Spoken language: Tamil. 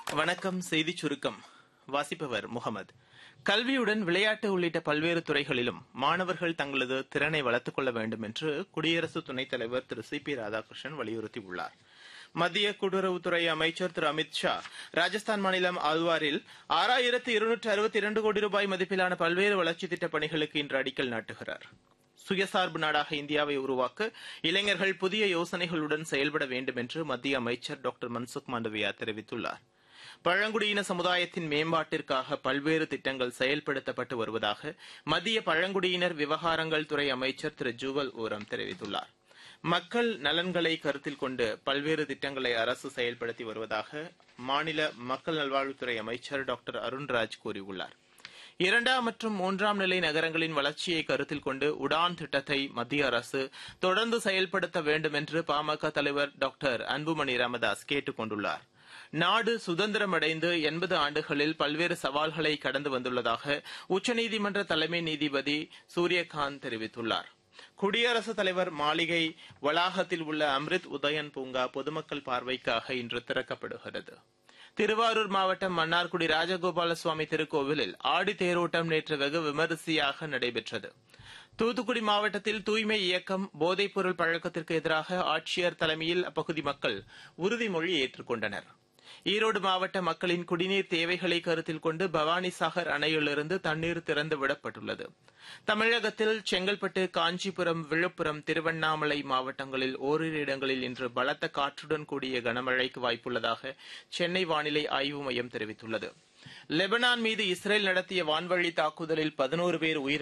வணக்கம் செய்திச் சுருக்கம் வாசிப்பவர் முகமது கல்வியுடன் விளையாட்டு உள்ளிட்ட பல்வேறு துறைகளிலும் மாணவர்கள் தங்களது திறனை வளர்த்துக் கொள்ள வேண்டும் என்று குடியரசு துணைத் தலைவர் திரு சி பி ராதாகிருஷ்ணன் வலியுறுத்தியுள்ளார் மத்திய கூட்டுறவுத்துறை அமைச்சர் திரு அமித் ஷா ராஜஸ்தான் மாநிலம் ஆழ்வாரில் ஆறாயிரத்து இருநூற்று அறுபத்தி இரண்டு கோடி ரூபாய் மதிப்பிலான பல்வேறு வளர்ச்சித் திட்டப் பணிகளுக்கு இன்று அடிக்கல் நாட்டுகிறார் சுயசார்பு நாடாக இந்தியாவை உருவாக்க இளைஞர்கள் புதிய யோசனைகளுடன் செயல்பட வேண்டும் என்று மத்திய அமைச்சர் டாக்டர் மன்சுக் மாண்டவியா தெரிவித்துள்ளார் பழங்குடியின சமுதாயத்தின் மேம்பாட்டிற்காக பல்வேறு திட்டங்கள் செயல்படுத்தப்பட்டு வருவதாக மத்திய பழங்குடியினர் விவகாரங்கள் துறை அமைச்சர் திரு ஜுவல் ஓரம் தெரிவித்துள்ளார் மக்கள் நலன்களை கருத்தில் கொண்டு பல்வேறு திட்டங்களை அரசு செயல்படுத்தி வருவதாக மாநில மக்கள் நல்வாழ்வுத்துறை அமைச்சர் டாக்டர் அருண்ராஜ் கூறியுள்ளார் இரண்டாம் மற்றும் மூன்றாம் நிலை நகரங்களின் வளர்ச்சியை கருத்தில் கொண்டு உடான் திட்டத்தை மத்திய அரசு தொடர்ந்து செயல்படுத்த வேண்டும் என்று பாமக தலைவர் டாக்டர் அன்புமணி ராமதாஸ் கேட்டுக் கொண்டுள்ளார் நாடு சுதந்திரமடைந்து எண்பது ஆண்டுகளில் பல்வேறு சவால்களை கடந்து வந்துள்ளதாக உச்சநீதிமன்ற தலைமை நீதிபதி சூரியகாந்த் தெரிவித்துள்ளார் குடியரசுத் தலைவர் மாளிகை வளாகத்தில் உள்ள அம்ரித் உதயன் பூங்கா பொதுமக்கள் பார்வைக்காக இன்று திறக்கப்படுகிறது திருவாரூர் மாவட்டம் மன்னார்குடி ராஜகோபால சுவாமி திருக்கோவிலில் ஆடி தேரோட்டம் நேற்று வெகு விமரிசையாக நடைபெற்றது தூத்துக்குடி மாவட்டத்தில் தூய்மை இயக்கம் போதைப்பொருள் பழக்கத்திற்கு எதிராக ஆட்சியர் தலைமையில் அப்பகுதி மக்கள் உறுதிமொழி ஏற்றுக்கொண்டனர் ஈரோடு மாவட்ட மக்களின் குடிநீர் தேவைகளை கருத்தில் கொண்டு பவானிசாகர் அணையிலிருந்து தண்ணீர் திறந்து விடப்பட்டுள்ளது தமிழகத்தில் செங்கல்பட்டு காஞ்சிபுரம் விழுப்புரம் திருவண்ணாமலை மாவட்டங்களில் ஓரிரு இடங்களில் இன்று பலத்த காற்றுடன் கூடிய கனமழைக்கு வாய்ப்புள்ளதாக சென்னை வானிலை ஆய்வு மையம் தெரிவித்துள்ளது லெபனான் மீது இஸ்ரேல் நடத்திய வான்வழி தாக்குதலில் பதினோரு பேர் உயிரிழந்தனர்